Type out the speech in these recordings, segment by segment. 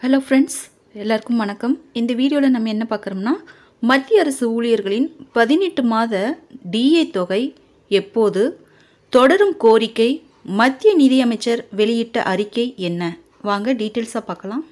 hello friends எல்லாருக்கும் வணக்கம் இந்த வீடியோவில் நம்ம என்ன பார்க்குறோம்னா மத்திய அரசு ஊழியர்களின் பதினெட்டு மாத டிஏ தொகை எப்போது தொடரும் கோரிக்கை மத்திய நிதியமைச்சர் வெளியிட்ட அறிக்கை என்ன வாங்க டீட்டெயில்ஸாக பார்க்கலாம்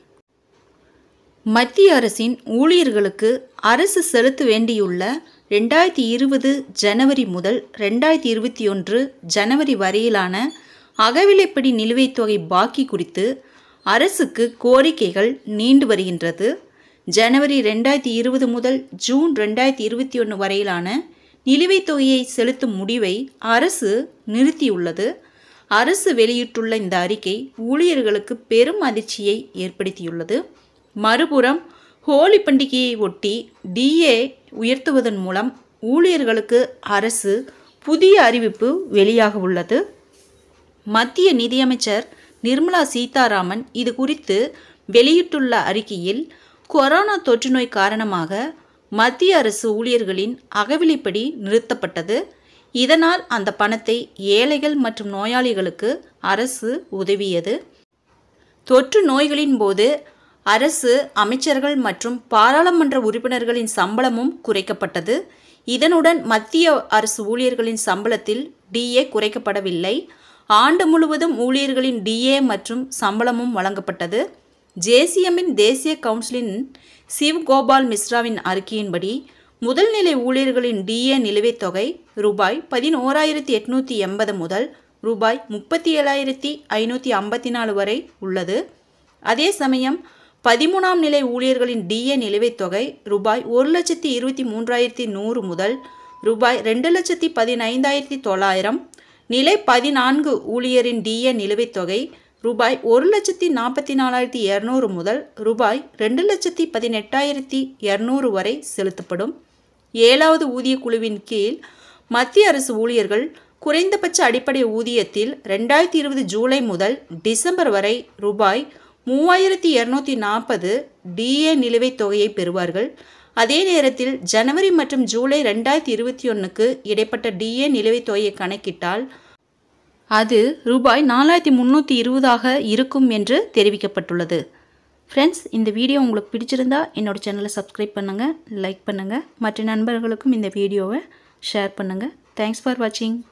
மத்திய அரசின் ஊழியர்களுக்கு அரசு செலுத்த வேண்டியுள்ள ரெண்டாயிரத்தி இருபது ஜனவரி முதல் ரெண்டாயிரத்தி இருபத்தி ஒன்று ஜனவரி வரையிலான அகவிலைப்படி நிலுவைத் தொகை பாக்கி குறித்து அரசுக்கு கோரிக்கைகள் நீண்டு வருகின்றது ஜனவரி ரெண்டாயிரத்தி இருபது முதல் ஜூன் ரெண்டாயிரத்தி இருபத்தி ஒன்று வரையிலான நிலுவைத் தொகையை செலுத்தும் முடிவை அரசு நிறுத்தியுள்ளது அரசு வெளியிட்டுள்ள இந்த அறிக்கை ஊழியர்களுக்கு பெரும் அதிர்ச்சியை ஏற்படுத்தியுள்ளது மறுபுறம் ஹோலி பண்டிகையை ஒட்டி டிஏ உயர்த்துவதன் மூலம் ஊழியர்களுக்கு அரசு புதிய அறிவிப்பு வெளியாக உள்ளது மத்திய நிதியமைச்சர் நிர்மலா சீதாராமன் இது குறித்து வெளியிட்டுள்ள அறிக்கையில் கொரோனா தொற்றுநோய் காரணமாக மத்திய அரசு ஊழியர்களின் அகவிலைப்படி நிறுத்தப்பட்டது இதனால் அந்த பணத்தை ஏழைகள் மற்றும் நோயாளிகளுக்கு அரசு உதவியது தொற்று நோய்களின் போது அரசு அமைச்சர்கள் மற்றும் பாராளுமன்ற உறுப்பினர்களின் சம்பளமும் குறைக்கப்பட்டது இதனுடன் மத்திய அரசு ஊழியர்களின் சம்பளத்தில் டிஏ குறைக்கப்படவில்லை ஆண்டு முழுவதும் ஊழியர்களின் டிஏ மற்றும் சம்பளமும் வழங்கப்பட்டது ஜேசிஎம்மின் தேசிய கவுன்சிலின் சிவ் கோபால் மிஸ்ராவின் அறிக்கையின்படி முதல் நிலை ஊழியர்களின் டிஏ நிலுவைத் தொகை ரூபாய் பதினோராயிரத்தி எட்நூற்றி எண்பது முதல் ரூபாய் முப்பத்தி ஏழாயிரத்தி ஐநூற்றி ஐம்பத்தி நாலு வரை உள்ளது அதே சமயம் பதிமூணாம் நிலை ஊழியர்களின் டிஏ நிலுவைத் தொகை ரூபாய் ஒரு லட்சத்தி இருபத்தி மூன்றாயிரத்தி நூறு முதல் ரூபாய் ரெண்டு லட்சத்தி பதினைந்தாயிரத்தி தொள்ளாயிரம் நிலை பதினான்கு ஊழியரின் டிஏ நிலுவைத் தொகை ரூபாய் ஒரு லட்சத்தி நாற்பத்தி நாலாயிரத்தி இரநூறு முதல் ரூபாய் ரெண்டு லட்சத்தி பதினெட்டாயிரத்தி இரநூறு வரை செலுத்தப்படும் ஏழாவது ஊதிய குழுவின் கீழ் மத்திய அரசு ஊழியர்கள் குறைந்தபட்ச அடிப்படை ஊதியத்தில் ரெண்டாயிரத்தி இருபது ஜூலை முதல் டிசம்பர் வரை ரூபாய் மூவாயிரத்தி இரநூத்தி நாற்பது டிஏ நிலுவைத் தொகையை பெறுவார்கள் அதே நேரத்தில் ஜனவரி மற்றும் ஜூலை ரெண்டாயிரத்தி இருபத்தி ஒன்றுக்கு இடைப்பட்ட டிஏ நிலுவைத் தொகையை கணக்கிட்டால் அது ரூபாய் நாலாயிரத்தி முந்நூற்றி இருபதாக இருக்கும் என்று தெரிவிக்கப்பட்டுள்ளது ஃப்ரெண்ட்ஸ் இந்த வீடியோ உங்களுக்கு பிடிச்சிருந்தா என்னோடய சேனலை சப்ஸ்கிரைப் பண்ணுங்கள் லைக் பண்ணுங்கள் மற்ற நண்பர்களுக்கும் இந்த வீடியோவை ஷேர் பண்ணுங்கள் தேங்க்ஸ் ஃபார் வாட்சிங்